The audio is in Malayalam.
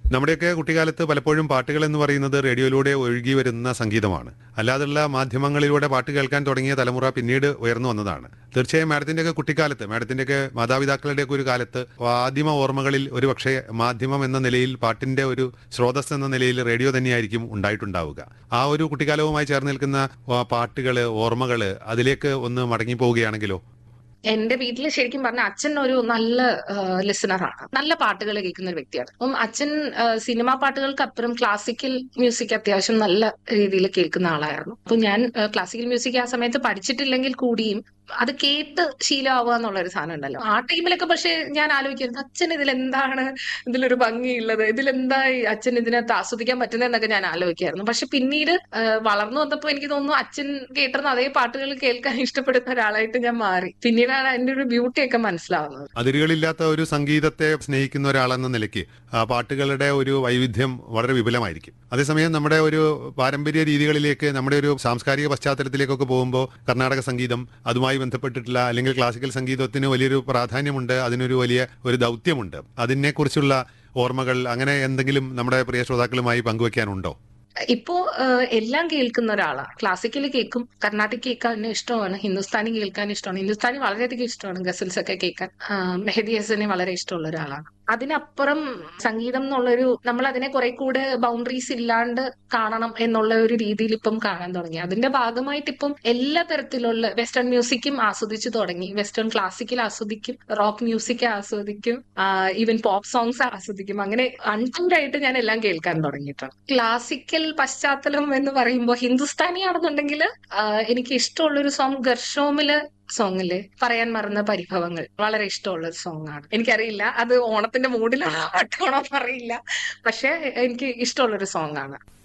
നമ്മുടെയൊക്കെ കുട്ടിക്കാലത്ത് പലപ്പോഴും പാട്ടുകൾ എന്ന് പറയുന്നത് റേഡിയോയിലൂടെ ഒഴുകി വരുന്ന സംഗീതമാണ് അല്ലാതെയുള്ള മാധ്യമങ്ങളിലൂടെ പാട്ട് കേൾക്കാൻ തുടങ്ങിയ തലമുറ പിന്നീട് ഉയർന്നു വന്നതാണ് തീർച്ചയായും മാഡത്തിന്റെയൊക്കെ കുട്ടിക്കാലത്ത് മാഡത്തിന്റെയൊക്കെ മാതാപിതാക്കളുടെയൊക്കെ ഒരു കാലത്ത് ആദിമ ഓർമ്മകളിൽ ഒരു പക്ഷേ മാധ്യമം എന്ന നിലയിൽ പാട്ടിന്റെ ഒരു സ്രോതസ് എന്ന നിലയിൽ റേഡിയോ തന്നെയായിരിക്കും ഉണ്ടായിട്ടുണ്ടാവുക ആ ഒരു കുട്ടിക്കാലവുമായി ചേർന്ന് നിൽക്കുന്ന ആ, പാട്ടുകള് ഓർമ്മകള് അതിലേക്ക് ഒന്ന് മടങ്ങി പോവുകയാണെങ്കിലോ എന്റെ വീട്ടിൽ ശരിക്കും പറഞ്ഞ അച്ഛൻ ഒരു നല്ല ലിസണറാണ് നല്ല പാട്ടുകൾ കേൾക്കുന്ന ഒരു വ്യക്തിയാണ് അപ്പം അച്ഛൻ സിനിമാ പാട്ടുകൾക്ക് അപ്പുറം ക്ലാസിക്കൽ മ്യൂസിക് അത്യാവശ്യം നല്ല രീതിയിൽ കേൾക്കുന്ന ആളായിരുന്നു അപ്പൊ ഞാൻ ക്ലാസിക്കൽ മ്യൂസിക് ആ സമയത്ത് പഠിച്ചിട്ടില്ലെങ്കിൽ കൂടിയും അത് കേട്ട് ശീലമാവുക എന്നുള്ള ഒരു സാധനം ഉണ്ടല്ലോ ആ ടൈമിലൊക്കെ പക്ഷെ ഞാൻ ആലോചിക്കുന്നത് അച്ഛൻ ഇതിലെന്താണ് ഇതിലൊരു ഭംഗിയുള്ളത് ഇതിലെന്താ ഈ അച്ഛൻ ഇതിനകത്ത് ആസ്വദിക്കാൻ പറ്റുന്നതെന്നൊക്കെ ഞാൻ ആലോചിക്കായിരുന്നു പക്ഷെ പിന്നീട് ആ, വളർന്നു വന്നപ്പോ എനിക്ക് തോന്നുന്നു അച്ഛൻ കേട്ടിരുന്ന അതേ പാട്ടുകൾ കേൾക്കാൻ ഇഷ്ടപ്പെടുന്ന ഒരാളായിട്ട് ഞാൻ മാറി പിന്നീടാണ് അതിന്റെ ഒരു ബ്യൂട്ടി ഒക്കെ മനസ്സിലാവുന്നത് അതിരുകളില്ലാത്ത ഒരു സംഗീതത്തെ സ്നേഹിക്കുന്ന ഒരാളെന്ന നിലയ്ക്ക് ആ പാട്ടുകളുടെ ഒരു വൈവിധ്യം വളരെ വിപുലമായിരിക്കും അതേസമയം നമ്മുടെ ഒരു പാരമ്പര്യ രീതികളിലേക്ക് നമ്മുടെ ഒരു സാംസ്കാരിക പശ്ചാത്തലത്തിലേക്കൊക്കെ പോകുമ്പോൾ കർണാടക സംഗീതം അതുമായി ബന്ധപ്പെട്ടിട്ടുള്ള അല്ലെങ്കിൽ ക്ലാസിക്കൽ സംഗീതത്തിന് വലിയൊരു പ്രാധാന്യമുണ്ട് അതിനൊരു വലിയ ഒരു ദൗത്യമുണ്ട് അതിനെക്കുറിച്ചുള്ള ഓർമ്മകൾ അങ്ങനെ എന്തെങ്കിലും നമ്മുടെ പ്രിയ ശ്രോതാക്കളുമായി പങ്കുവെക്കാനുണ്ടോ ഇപ്പോ ആഹ്, എല്ലാം കേൾക്കുന്ന ഒരാളാണ് ക്ലാസിക്കൽ കേൾക്കും കർണാട്ടിക് കേൾക്കാൻ ഇഷ്ടമാണ് ഹിന്ദുസ്ഥാനി കേൾക്കാൻ ഇഷ്ടമാണ് ഹിന്ദുസ്ഥാനി വളരെയധികം ഇഷ്ടമാണ് ഗസൽസ് ഒക്കെ കേൾക്കാൻ ആഹ്, മെഹദി ഹസനെ വളരെ ഇഷ്ടമുള്ള ഒരാളാണ് അതിനപ്പുറം സംഗീതം എന്നുള്ളൊരു നമ്മൾ അതിനെ കുറെ കൂടെ ബൗണ്ടറീസ് ഇല്ലാണ്ട് കാണണം എന്നുള്ള ഒരു രീതിയിൽ ഇപ്പം കാണാൻ തുടങ്ങി അതിന്റെ ഭാഗമായിട്ട് ഇപ്പം എല്ലാ തരത്തിലുള്ള വെസ്റ്റേൺ മ്യൂസിക്കും ആസ്വദിച്ചു തുടങ്ങി വെസ്റ്റേൺ ക്ലാസിക്കൽ ആസ്വദിക്കും റോക്ക് മ്യൂസിക് ആസ്വദിക്കും ഈവൻ പോപ്പ് സോങ്സ് ആസ്വദിക്കും അങ്ങനെ അൺടൂർഡായിട്ട് ഞാൻ എല്ലാം കേൾക്കാൻ തുടങ്ങിയിട്ടുണ്ട് ക്ലാസിക്കൽ പശ്ചാത്തലം എന്ന് പറയുമ്പോൾ ഹിന്ദുസ്ഥാനി ആണെന്നുണ്ടെങ്കിൽ എനിക്ക് ഇഷ്ടമുള്ള ഒരു സോങ് ഗർഷോമില് സോങ്ങില് പറയാൻ മറന്ന പരിഭവങ്ങൾ വളരെ ഇഷ്ടമുള്ള ഒരു സോങ് ആണ് എനിക്കറിയില്ല അത് ഓണത്തിന്റെ മൂഡിലാണോ പാട്ടാണോ എന്നറിയില്ല പക്ഷെ എനിക്ക് ഇഷ്ടമുള്ള ഒരു സോങ് ആണ്